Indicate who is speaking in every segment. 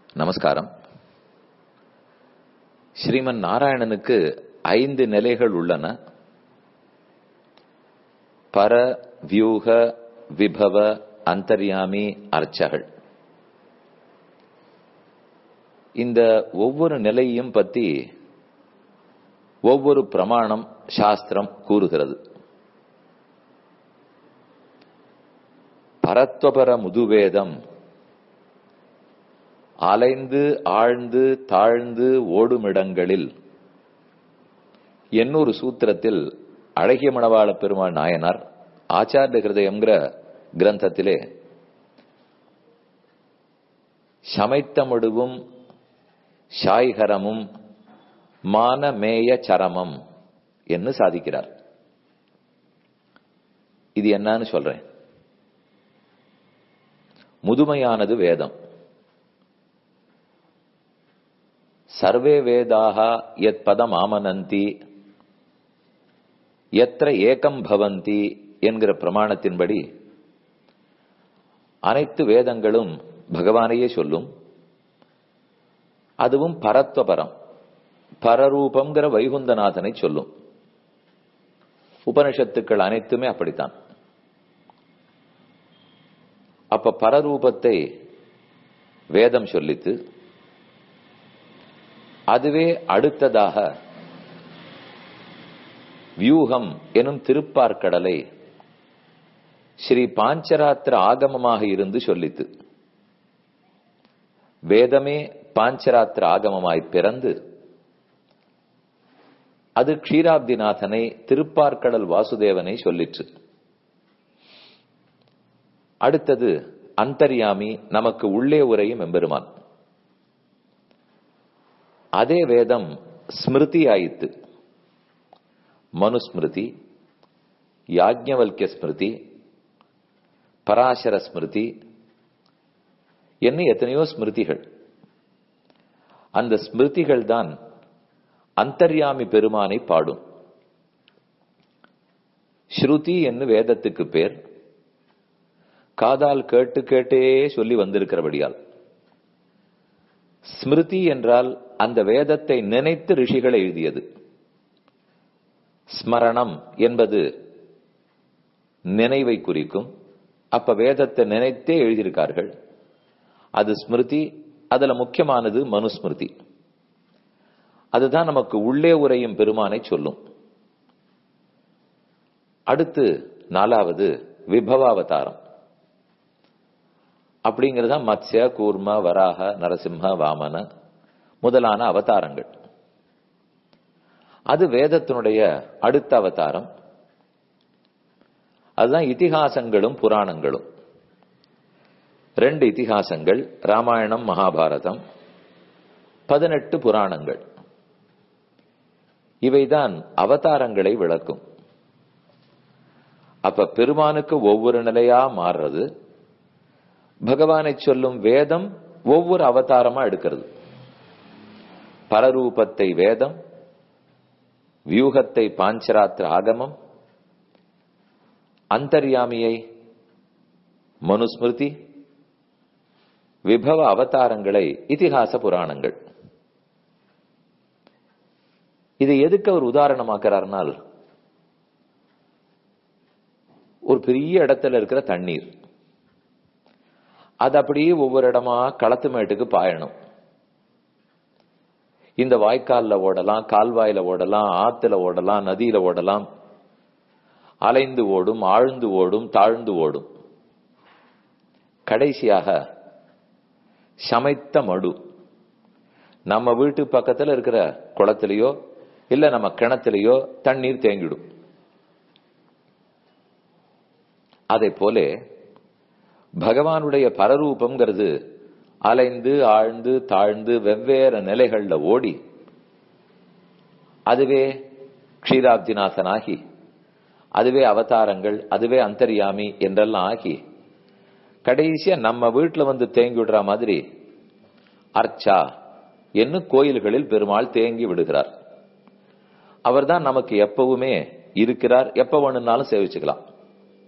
Speaker 1: நமஸ்காரம் ஸ்ரீமன் நாராயணனுக்கு ஐந்து நிலைகள் உள்ளன பர வியூக விபவ அந்தர்யாமி அர்ச்சகள் இந்த ஒவ்வொரு நிலையையும் பத்தி ஒவ்வொரு பிரமாணம் சாஸ்திரம் கூறுகிறது பரத்வபர முதுவேதம் அலைந்து ஆழ்ந்து தாழ்ந்து ஓடுமிடங்களில் என்னொரு சூத்திரத்தில் அழகிய மணவாள பெருமாள் நாயனார் ஆச்சாரிய ஹிருதயம்ங்கிற கிரந்தத்திலே சமைத்தமடுவும் ஷாய்கரமும் மானமேய சரமம் என்று சாதிக்கிறார் இது என்னன்னு சொல்றேன் முதுமையானது வேதம் சர்வே வேதாக எத் பதம் ஆமனந்தி எத்திர ஏகம் பவந்தி என்கிற பிரமாணத்தின்படி அனைத்து வேதங்களும் பகவானையே சொல்லும் அதுவும் பரத்வபரம் பரரூபம்ங்கிற வைகுந்தநாதனை சொல்லும் உபனிஷத்துக்கள் அனைத்துமே அப்படித்தான் அப்ப பரரூபத்தை வேதம் சொல்லித்து அதுவே அடுத்ததாக வியூகம் எனும் திருப்பார்க்கடலை ஸ்ரீ பாஞ்சராத்திர ஆகமமாக இருந்து சொல்லித்து வேதமே பாஞ்சராத்திர ஆகமமாய் பிறந்து அது க்ஷீராப்திநாதனை திருப்பார்க்கடல் வாசுதேவனை சொல்லிற்று அடுத்தது அந்தர்யாமி நமக்கு உள்ளே உரையும் எம்பெருமான் அதே வேதம் ஸ்மிருதி ஆயித்து மனுஸ்மிருதி யாஜ்ஞவல்கிய ஸ்மிருதி பராசர ஸ்மிருதி என்ன எத்தனையோ ஸ்மிருதிகள் அந்த ஸ்மிருதிகள் தான் அந்தர்யாமி பெருமானை பாடும் ஸ்ருதி என்று வேதத்துக்கு பேர் காதால் கேட்டு கேட்டே சொல்லி வந்திருக்கிறபடியால் ஸ்மிருதி என்றால் அந்த வேதத்தை நினைத்து ரிஷிகள் எழுதியது ஸ்மரணம் என்பது நினைவை குறிக்கும் அப்ப வேதத்தை நினைத்தே எழுதியிருக்கார்கள் அது ஸ்மிருதி அதுல முக்கியமானது மனுஸ்மிருதி அதுதான் நமக்கு உள்ளே உரையும் பெருமானை சொல்லும் அடுத்து நாலாவது விபவாவதாரம் அப்படிங்கிறதா மத்ய கூர்ம வராக நரசிம்ம வாமன முதலான அவதாரங்கள் அது வேதத்தினுடைய அடுத்த அவதாரம் அதுதான் இதிகாசங்களும் புராணங்களும் ரெண்டு இதிகாசங்கள் ராமாயணம் மகாபாரதம் பதினெட்டு புராணங்கள் இவைதான் அவதாரங்களை விளக்கும் அப்ப பெருமானுக்கு ஒவ்வொரு நிலையா மாறுறது பகவானை சொல்லும் வேதம் ஒவ்வொரு அவதாரமா எடுக்கிறது பரரூபத்தை வேதம் வியூகத்தை பாஞ்சராத்திர ஆகமம் அந்தர்யாமியை மனுஸ்மிருதி விபவ அவதாரங்களை இதிகாச புராணங்கள் இதை எதுக்கு அவர் உதாரணமாக்குறார்னால் ஒரு பெரிய இடத்துல இருக்கிற தண்ணீர் அது அப்படியே ஒவ்வொரு இடமா களத்து மேட்டுக்கு பாயணும் இந்த வாய்க்கால்ல ஓடலாம் கால்வாயில ஓடலாம் ஆத்துல ஓடலாம் நதியில ஓடலாம் அலைந்து ஓடும் ஆழ்ந்து ஓடும் தாழ்ந்து ஓடும் கடைசியாக சமைத்த மடு நம்ம வீட்டு பக்கத்துல இருக்கிற குளத்திலேயோ இல்ல நம்ம கிணத்திலேயோ தண்ணீர் தேங்கிடும் அதை போல பகவானுடைய பரரூபம்ங்கிறது அலைந்து ஆழ்ந்து தாழ்ந்து வெவ்வேறு நிலைகள்ல ஓடி அதுவே க்ஷீராப்திநாசனாகி அதுவே அவதாரங்கள் அதுவே அந்தர்யாமி என்றெல்லாம் ஆகி கடைசியா நம்ம வீட்டுல வந்து தேங்கி விடுற மாதிரி அர்ச்சா என்று கோயில்களில் பெருமாள் தேங்கி விடுகிறார் அவர்தான் நமக்கு எப்பவுமே இருக்கிறார் எப்ப வேணும்னாலும் சேவிச்சுக்கலாம்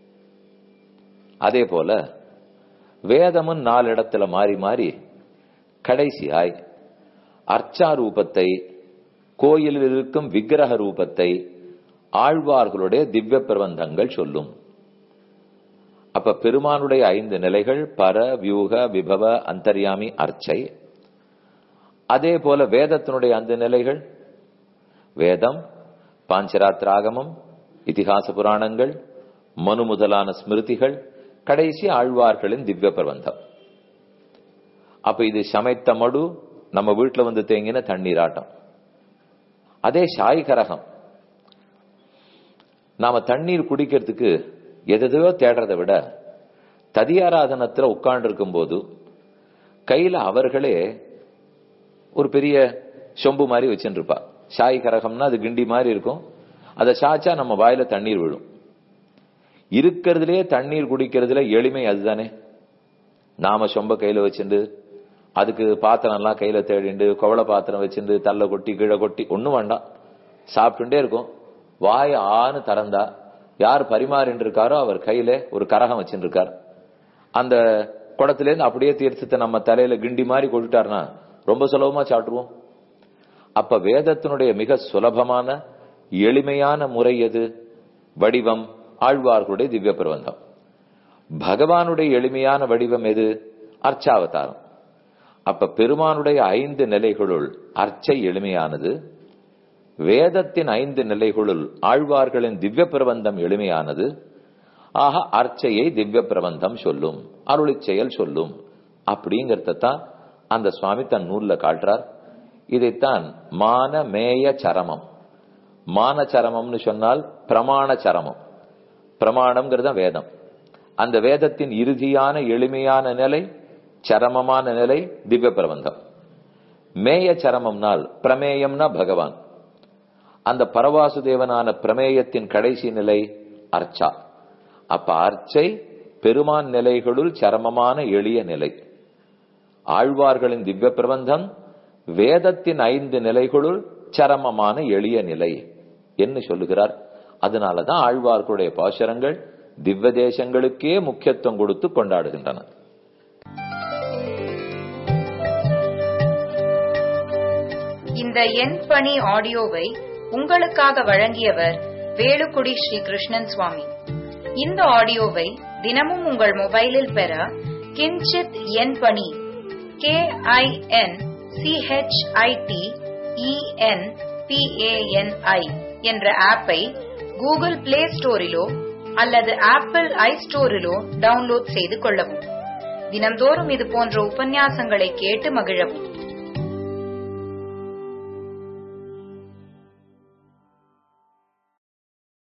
Speaker 1: அதே போல வேதமும் நாலு இடத்துல மாறி மாறி கடைசியாய் அர்ச்சா ரூபத்தை கோயிலில் இருக்கும் விக்கிரக ரூபத்தை ஆழ்வார்களுடைய திவ்ய பிரபந்தங்கள் சொல்லும் அப்ப பெருமானுடைய ஐந்து நிலைகள் பர வியூக விபவ அந்தர்யாமி அர்ச்சை அதே போல வேதத்தினுடைய அந்த நிலைகள் வேதம் பாஞ்சராத்திராகமம் இதிகாச புராணங்கள் மனு முதலான ஸ்மிருதிகள் கடைசி ஆழ்வார்களின் திவ்ய பிரபந்தம் அப்ப இது சமைத்த மடு நம்ம வீட்டுல வந்து தேங்கின தண்ணீராட்டம் அதே ஷாய் கரகம் நாம தண்ணீர் குடிக்கிறதுக்கு எதையோ தேடுறதை விட ததியாராதனத்துல உட்கார்ந்து இருக்கும் போது கையில அவர்களே ஒரு பெரிய சொம்பு மாதிரி வச்சுட்டு இருப்பா ஷாய் கரகம்னா அது கிண்டி மாதிரி இருக்கும் அதை சாச்சா நம்ம வாயில தண்ணீர் விழும் இருக்கிறதுலே தண்ணீர் குடிக்கிறதுல எளிமை அதுதானே நாம சொம்ப கையில வச்சுண்டு அதுக்கு பாத்திரம் எல்லாம் கையில தேடிண்டு குவளை பாத்திரம் வச்சுண்டு தள்ள கொட்டி கீழே கொட்டி ஒண்ணும் வேண்டாம் சாப்பிட்டுட்டே இருக்கும் வாய் ஆன்னு திறந்தா யார் பரிமாறின்னு இருக்காரோ அவர் கையில ஒரு கரகம் வச்சுட்டு இருக்கார் அந்த குடத்துல இருந்து அப்படியே தீர்த்தத்தை நம்ம தலையில கிண்டி மாதிரி கொட்டுட்டாருன்னா ரொம்ப சுலபமா சாப்பிட்டுருவோம் அப்ப வேதத்தினுடைய மிக சுலபமான எளிமையான முறை எது வடிவம் ஆழ்வார்களுடைய திவ்ய பிரபந்தம் பகவானுடைய எளிமையான வடிவம் எது அர்ச்சாவதாரம் அப்ப பெருமானுடைய ஐந்து நிலைகளுள் அர்ச்சை எளிமையானது வேதத்தின் ஐந்து நிலைகளுள் ஆழ்வார்களின் திவ்ய பிரபந்தம் எளிமையானது ஆக அர்ச்சையை திவ்ய பிரபந்தம் சொல்லும் அருளி செயல் சொல்லும் அப்படிங்கறதான் அந்த சுவாமி தன் நூல்ல காட்டுறார் இதைத்தான் மான மேய சரமம் மான சரமம்னு சொன்னால் பிரமாண சரமம் பிரமாணம்ங்கிறது வேதம் அந்த வேதத்தின் இறுதியான எளிமையான நிலை சரமமான நிலை திவ்ய பிரபந்தம் மேய சரமம்னால் பிரமேயம்னா பகவான் அந்த பரவாசுதேவனான பிரமேயத்தின் கடைசி நிலை அர்ச்சா அப்ப அர்ச்சை பெருமான் நிலைகளுள் சரமமான எளிய நிலை ஆழ்வார்களின் திவ்ய பிரபந்தம் வேதத்தின் ஐந்து நிலைகளுள் சரமமான எளிய நிலை என்று சொல்லுகிறார் அதனாலதான் ஆழ்வார்களுடைய பாசுரங்கள் திவ்ய தேசங்களுக்கே முக்கியத்துவம் கொடுத்து கொண்டாடுகின்றன
Speaker 2: இந்த எண் பணி ஆடியோவை உங்களுக்காக வழங்கியவர் வேலுக்குடி ஸ்ரீ கிருஷ்ணன் சுவாமி இந்த ஆடியோவை தினமும் உங்கள் மொபைலில் பெற கிஞ்சித் எண் பணி கே ஐ என் சிஹெச்ஐடி இஎன் பிஏஎன்ஐ என்ற ஆப்பை கூகுள் பிளே ஸ்டோரிலோ அல்லது ஆப்பிள் ஐ ஸ்டோரிலோ டவுன்லோட் செய்து கொள்ளவும் தினம்தோறும் இது போன்ற உபன்யாசங்களை கேட்டு மகிழவும்